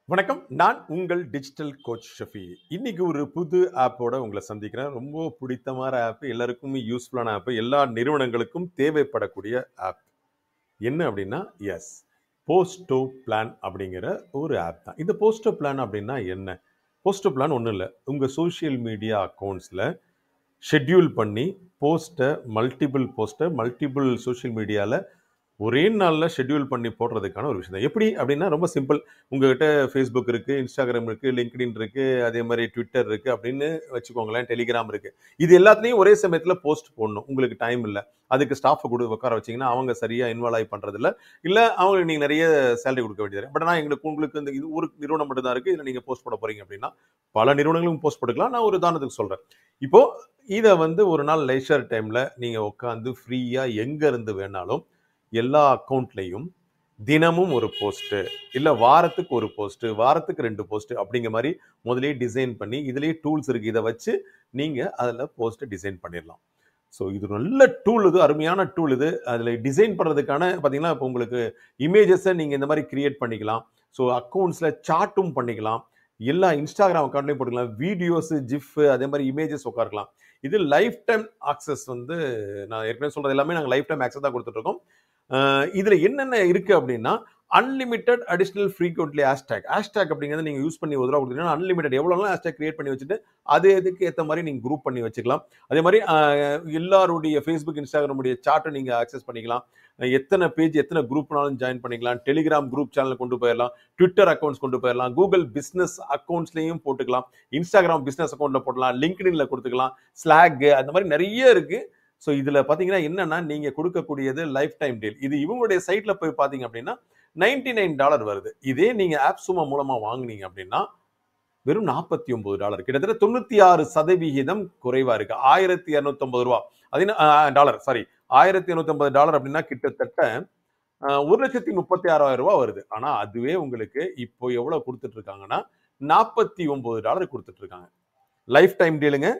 வணக்கம் நான் உங்கள் டிஜிட்டல் கோச் ஷஃபி இன்னைக்கு ஒரு புது ஆப்போட உங்களை சந்திக்கிறேன் ரொம்ப பிடித்தமான ஆப் எல்லாருக்கும் யூஸ்ஃபுல்லான ஆப் எல்லா நிறுவனங்களுக்கும் தேவைப்படக்கூடிய ஆப் என்ன அப்படின்னா எஸ் போஸ்டோ பிளான் அப்படிங்கிற ஒரு ஆப் தான் இந்த போஸ்டோ பிளான் அப்படின்னா என்ன போஸ்டோ பிளான் ஒன்றும் இல்லை உங்கள் சோஷியல் மீடியா அக்கௌண்ட்ஸில் ஷெட்யூல் பண்ணி போஸ்ட்டை மல்டிபிள் போஸ்ட்டை மல்டிபிள் சோஷியல் மீடியாவில் ஒரே நாளில் ஷெட்யூல் பண்ணி போடுறதுக்கான ஒரு விஷயம் தான் எப்படி அப்படின்னா ரொம்ப சிம்பிள் உங்ககிட்ட ஃபேஸ்புக் இருக்குது இன்ஸ்டாகிராம் இருக்குது லிங்க்டின் இருக்குது அதே மாதிரி ட்விட்டர் இருக்குது அப்படின்னு வச்சுக்கோங்களேன் டெலிகிராம் இருக்குது இது எல்லாத்துலேயும் ஒரே சமயத்தில் போஸ்ட் போடணும் உங்களுக்கு டைம் இல்லை அதுக்கு ஸ்டாஃபை கொடு உட்கார வச்சிங்கன்னா அவங்க சரியாக இன்வால்வ் ஆகி பண்ணுறதில்ல இல்லை அவங்களுக்கு நீங்கள் நிறைய சேலரி கொடுக்க வேண்டியது பட் ஆனால் எங்களுக்கு உங்களுக்கு இந்த இது ஒரு நிறுவனம் மட்டும் தான் இருக்குது இதில் நீங்கள் போஸ்ட் போட போகிறீங்க அப்படின்னா பல நிறுவனங்களும் போஸ்ட் போட்டுக்கலாம் நான் ஒரு உதாரணத்துக்கு சொல்கிறேன் இப்போது இதை வந்து ஒரு நாள் லைஷர் டைமில் நீங்கள் உட்காந்து ஃப்ரீயாக எங்கே இருந்து வேணாலும் எல்லா அக்கௌண்ட்லேயும் தினமும் ஒரு போஸ்ட்டு இல்லை வாரத்துக்கு ஒரு போஸ்ட்டு வாரத்துக்கு ரெண்டு போஸ்ட்டு அப்படிங்கிற மாதிரி முதலே டிசைன் பண்ணி இதுலேயே டூல்ஸ் இருக்குது இதை வச்சு நீங்கள் அதில் போஸ்ட்டை டிசைன் பண்ணிடலாம் ஸோ இது நல்ல டூல் இது அருமையான டூல் இது அதில் டிசைன் பண்ணுறதுக்கான பார்த்தீங்கன்னா இப்போ உங்களுக்கு இமேஜஸை நீங்கள் இந்த மாதிரி கிரியேட் பண்ணிக்கலாம் ஸோ அக்கௌண்ட்ஸில் சார்ட்டும் பண்ணிக்கலாம் எல்லா இன்ஸ்டாகிராம் அக்கௌண்ட்லையும் போட்டுக்கலாம் வீடியோஸு ஜிஃப் அதே மாதிரி இமேஜஸ் உட்காரலாம் இது லைஃப் டைம் ஆக்சஸ் வந்து நான் ஏற்கனவே சொல்கிறது எல்லாமே நாங்கள் லைஃப் டைம் ஆக்சஸ் தான் கொடுத்துட்ருக்கோம் இதில் என்னென்ன இருக்குது அப்படின்னா unlimited additional frequently hashtag hashtag அப்படிங்கிறத நீங்கள் யூஸ் பண்ணி ஒரு தடவை கொடுத்தீங்கன்னா அன்லிமிட்டட் எவ்வளோலாம் ஹேஷ்டேக் கிரியேட் பண்ணி வச்சுட்டு அது இதுக்கு ஏற்ற மாதிரி நீங்கள் குரூப் பண்ணி வச்சுக்கலாம் அதே மாதிரி அஹ், எல்லாருடைய ஃபேஸ்புக் இன்ஸ்டாகிராமுடைய சார்ட்டை நீங்கள் ஆக்சஸ் பண்ணிக்கலாம் எத்தனை பேஜ் எத்தனை குரூப்னாலும் ஜாயின் பண்ணிக்கலாம் டெலிகிராம் குரூப் சேனல் கொண்டு போயிடலாம் ட்விட்டர் அக்கௌண்ட்ஸ் கொண்டு போயிடலாம் கூகுள் பிஸ்னஸ் அக்கௌண்ட்ஸ்லையும் போட்டுக்கலாம் இன்ஸ்டாகிராம் பிஸ்னஸ் அக்கௌண்ட்டில் போடலாம் லிங்க்டின்ல கொடுத்துக்கலாம் ஸ்லாக் அந்த மாதிரி நிறைய இருக்குது ஸோ இதில் பார்த்தீங்கன்னா என்னன்னா நீங்கள் கொடுக்கக்கூடியது லைஃப் டைம் டீல் இது இவங்களுடைய சைட்டில் போய் பார்த்தீங்க அப்படின்னா நைன்டி நைன் டாலர் வருது இதே நீங்கள் ஆப் சும்மா மூலமாக வாங்குனீங்க அப்படின்னா வெறும் நாற்பத்தி ஒன்பது டாலர் கிட்டத்தட்ட தொண்ணூற்றி ஆறு சதவிகிதம் குறைவாக இருக்கு ஆயிரத்தி இரநூத்தொம்பது ரூபா அது டாலர் சாரி ஆயிரத்தி இரநூத்தொம்பது டாலர் அப்படின்னா கிட்டத்தட்ட ஆஹ், ஒரு லட்சத்தி முப்பத்தி ஆறாயிரம் ரூபா வருது ஆனால் அதுவே உங்களுக்கு இப்போ எவ்வளோ கொடுத்துட்டு இருக்காங்கன்னா நாற்பத்தி ஒன்பது டாலர் கொடுத்துட்டு இருக்காங்க லைஃப் டைம் டீலுங்க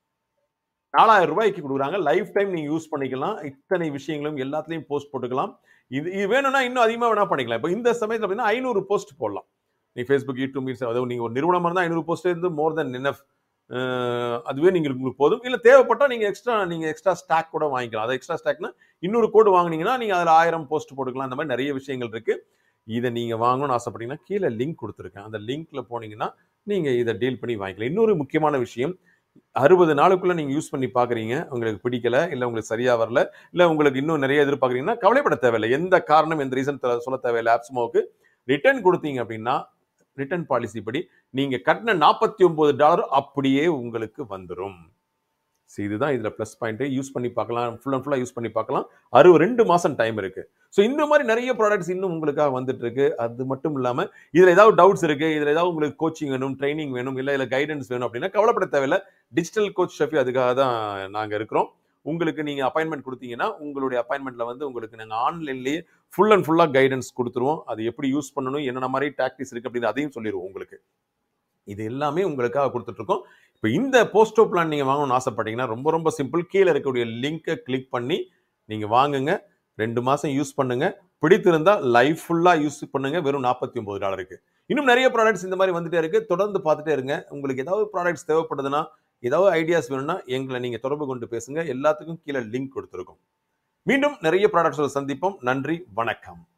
நாலாயிரம் ரூபாய்க்கு கொடுக்குறாங்க லைஃப் டைம் நீங்க யூஸ் பண்ணிக்கலாம் இத்தனை விஷயங்களும் எல்லாத்துலயும் போஸ்ட் போட்டுக்கலாம் இது இது வேணும்னா இன்னும் அதிகமாக வேணா பண்ணிக்கலாம் இப்போ இந்த சமயத்தில் அப்படின்னா ஐநூறு போஸ்ட் போடலாம் நீ ஃபேஸ்புக் யூடியூப் மீன்ஸ் அதாவது நீங்கள் ஒரு நிறுவனமாக இருந்தால் ஐநூறு போஸ்ட் இருந்து மோர் தென் இனஃப் அதுவே நீங்கள் உங்களுக்கு போதும் இல்லை தேவைப்பட்டால் நீங்கள் எக்ஸ்ட்ரா நீங்கள் எக்ஸ்ட்ரா ஸ்டாக் கூட வாங்கிக்கலாம் அது எக்ஸ்ட்ரா ஸ்டாக்னா இன்னொரு கோடு வாங்குனீங்கன்னா நீங்கள் அதில் ஆயிரம் போஸ்ட் போட்டுக்கலாம் அந்த மாதிரி நிறைய விஷயங்கள் இருக்கு இதை நீங்கள் வாங்கணும்னு ஆசைப்பட்டீங்கன்னா கீழே லிங்க் கொடுத்துருக்கேன் அந்த லிங்க்ல போனீங்கன்னா நீங்கள் இதை டீல் பண்ணி வாங்கிக்கலாம் இன்னொரு முக்கியமான விஷயம் அறுபது நாளுக்குள்ள நீங்க யூஸ் பண்ணி பாக்குறீங்க உங்களுக்கு பிடிக்கல இல்ல உங்களுக்கு சரியா வரல இல்ல உங்களுக்கு இன்னும் நிறைய எதிர்பார்க்குறீங்கன்னா கவலைப்பட தேவையில்லை எந்த காரணம் எந்த ரீசன் சொல்ல தேவையில்லை ஆப்ஸ்மோக்கு ரிட்டர்ன் கொடுத்தீங்க அப்படின்னா ரிட்டர்ன் பாலிசி படி நீங்க கட்டின நாற்பத்தி ஒன்பது டாலர் அப்படியே உங்களுக்கு வந்துடும் ஸோ இதுதான் இதுல ப்ளஸ் பாயிண்ட் யூஸ் பண்ணி பார்க்கலாம் ஃபுல் அண்ட் ஃபுல்லாக யூஸ் பண்ணி பார்க்கலாம் அறுபது ரெண்டு மாசம் டைம் இருக்கு ஸோ இந்த மாதிரி நிறைய ப்ராடக்ட்ஸ் இன்னும் உங்களுக்காக வந்துட்டு இருக்கு அது மட்டும் இல்லாம இதுல ஏதாவது டவுட்ஸ் இருக்கு இதுல ஏதாவது உங்களுக்கு கோச்சிங் வேணும் ட்ரைனிங் வேணும் இல்ல இல்ல கைடன்ஸ் வேணும் அப்படின்னா கவலைப்பட தேவையில்ல டிஜிட்டல் கோச் ஷெஃபி அதுக்காக தான் நாங்க இருக்கிறோம் உங்களுக்கு நீங்க அப்பாயின்மெண்ட் கொடுத்தீங்கன்னா உங்களுடைய அப்பாயின்மெண்ட்ல வந்து உங்களுக்கு நாங்க ஆன்லைன்லயே ஃபுல் அண்ட் ஃபுல்லா கைடன்ஸ் கொடுத்துருவோம் அது எப்படி யூஸ் பண்ணணும் என்னென்ன மாதிரி டாக்டிஸ் இருக்கு அப்படின்னு அதையும் சொல்லிடுவோம் உங்களுக்கு இது எல்லாமே உங்களுக்காக கொடுத்துட்டு இருக்கோம் இப்போ இந்த போஸ்டோ பிளான் நீங்க வாங்கணும்னு ஆசைப்பட்டீங்கன்னா ரொம்ப ரொம்ப சிம்பிள் கீழே இருக்கக்கூடிய லிங்கை கிளிக் பண்ணி நீங்க வாங்குங்க ரெண்டு மாசம் யூஸ் பண்ணுங்க பிடித்திருந்தா லைஃப் ஃபுல்லா யூஸ் பண்ணுங்க வெறும் நாற்பத்தி ஒன்பது டாலருக்கு இன்னும் நிறைய ப்ராடக்ட்ஸ் இந்த மாதிரி வந்துட்டே இருக்கு தொடர்ந்து பார்த்துட்டே இருங்க உங்களுக்கு ஏதாவது ப்ராடக்ட்ஸ் தேவைப்படுதுன்னா ஏதாவது ஐடியாஸ் வேணும்னா எங்களை நீங்க தொடர்பு கொண்டு பேசுங்க எல்லாத்துக்கும் கீழே லிங்க் கொடுத்துருக்கோம் மீண்டும் நிறைய ப்ராடக்ட்ஸோட சந்திப்போம் நன்றி வணக்கம்